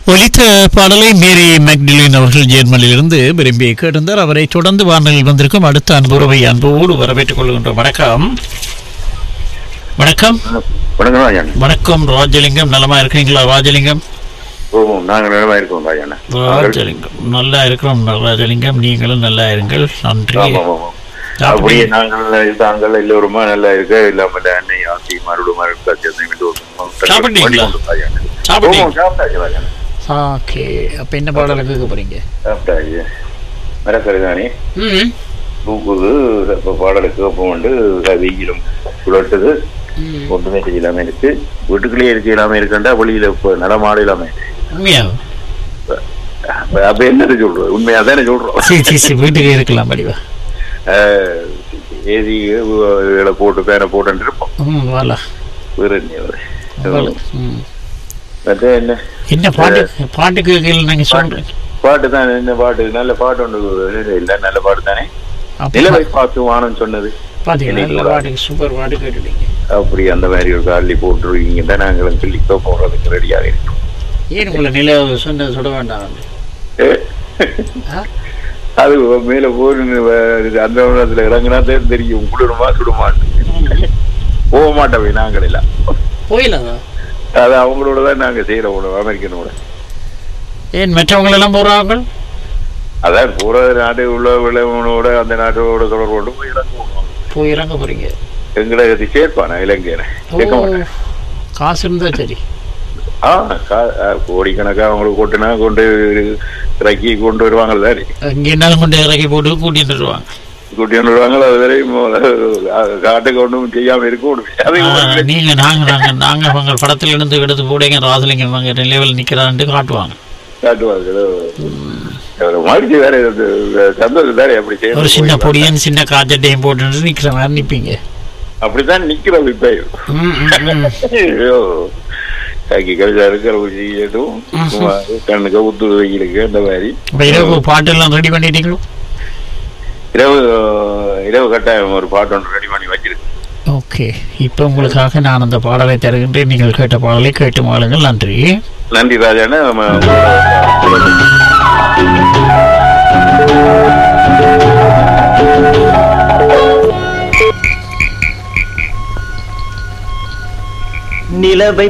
ஒலித்த பாடலை மேரி மேக்டிலின் அவர்கள் ஜெர்மனியிலிருந்து விரும்பி கேட்டிருந்தார் அவரை தொடர்ந்து வானொலியில் வந்திருக்கும் அடுத்த அன்புறவை அன்போடு வரவேற்றுக் கொள்கின்றோம் வணக்கம் வணக்கம் வணக்கம் ராஜாண்ண வணக்கம் ராஜலிங்கம் நலமா இருக்கீங்களா ராஜலிங்கம் ஓ நாங்கள் நிலமா இருக்கோம் ராஜாண்ண ராஜலிங்கம் நல்லா இருக்கிறோம் ராஜலிங்கம் நீங்களும் நல்லா இருங்கள் நன்றி ஆமாம் ஆமாம் அப்படியே நாங்கள் தாங்கள் எல்லோருமா நல்லா இருக்க இல்லாம அன்னை ஆசி மறுபடியும் இருக்கா சாப்பிட்டீங்களா? சாப்பிட்டீங்க சாப்பிட்டாச்சு ராஜாண்ண ஓகே அப்ப என்ன பாடலை கேட்க போறீங்க சாப்பிட்டாச்சு மரக்கருதானே ம் தூக்குது இப்போ பாடலுக்கு ஒப்பம் உண்டு வெயிலும் சுழட்டுது ஒன்றுமே இல்லாம இருக்கு வீட்டுக்குள்ளேயே இருக்க இல்லாம இருக்குண்டா வெளியில இப்போ நடமாட இல்லாம இருக்கு. உண்மையா அப்ப அப்ப என்னது சொல்றோம் உண்மையா தானே சொல்றோம் சரி சரி சரி வீட்டுக்கு இருக்கலாம் படிவா ஏசி இதில் போட்டு பேனை போட்டுன்னு இருப்போம் ம் வாலா வேற என்ன வேற? வாலா. ம் மற்ற என்ன என்ன பாட்டு பாட்டு கேட்கல நீங்க சொல்றீங்க பாட்டு தான் என்ன பாட்டு நல்ல பாட்டு ஒன்று இல்லை நல்ல பாட்டு தானே அப்ப நிலவை பார்த்து வானம் சொன்னது பாத்தீங்களா நல்ல பாட்டுக்கு சூப்பர் பாட்டு கேட்டுட்டீங்க அப்படி அந்த மாதிரி ஒரு காலி போட்டுருவீங்க தான் நாங்களும் கிள்ளிக்கோ போடுறதுக்கு ரெடியாக இருக்கோம் ஏன் உங்களை நில சொன்ன சுட வேண்டாம் ஏ, ஆ? அது மேல போய் அந்த இடத்துல இறங்கினா தான் தெரியும் குளிருமா சுடுமான்னு போக மாட்டோமே நாங்கள் எல்லாம் போயிலாதா அது அவங்களோட தான் நாங்கள் செய்கிறோம் அமெரிக்கனோட ஏன் மற்றவங்களெல்லாம் போறாங்க அதான் பூரா நாட்டு உள்ள விளைவனோட அந்த நாட்டோட தொடர்போடு போய் இறங்குவோம் போய் இறங்க போறீங்க எங்களை அது சேர்ப்பானா இலங்கையில கேட்க ஓ மாட்டேன் காசு இருந்தா சரி ஆ கா- ஆ, கோடிக்கணக்கா அவங்களுக்கு கொண்டுனா கொண்டு இறக்கி கொண்டு வருவாங்கல்ல இங்க என்னாலும் கொண்டு இறக்கி போட்டு கூட்டிட்டு வருவாங்க கூட்டி கொண்டு வருவாங்க அது வரையும் காட்டுக்கு ஒன்றும் செய்யாம இருக்க முடியும் அது ஆ, நீங்க நாங்க நாங்க நாங்க அவங்க படத்துல இருந்து எடுத்து போடுங்க ராசலிங்கம் அவங்க லெவல் நிக்கிறான்ட்டு காட்டுவாங்க காட்டுவாங்க ஒரு மகிழ்ச்சி வேற இது, சந்தோஷம் வேற அப்படி ஒரு சின்ன செய்யணும் பொடியன் சின்ன காய்ச்சட்டையும் போட்டு நிக்கிற மாதிரி நிப்பீங்க அப்படித்தான் நிக்கிறோம் இப்ப ம், ம், ம். ஐயோ காக்கி கவிதா இருக்கிற ஒரு செய்யட்டும் சும்மா கண்ணுக்கு உத்து வெயிலுக்கு அந்த மாதிரி இப்ப இரவு பாட்டு எல்லாம் ரெடி பண்ணிட்டீங்களோ இரவு இரவு கட்டாயம் ஒரு பாட்டு ஒன்று ரெடி பண்ணி வச்சிருக்கு ஓகே இப்போ உங்களுக்காக நான் அந்த பாடலை தருகின்றேன் நீங்கள் கேட்ட பாடலை கேட்டு மாளுங்கள் நன்றி நன்றி ராஜாண்ணா நம்ம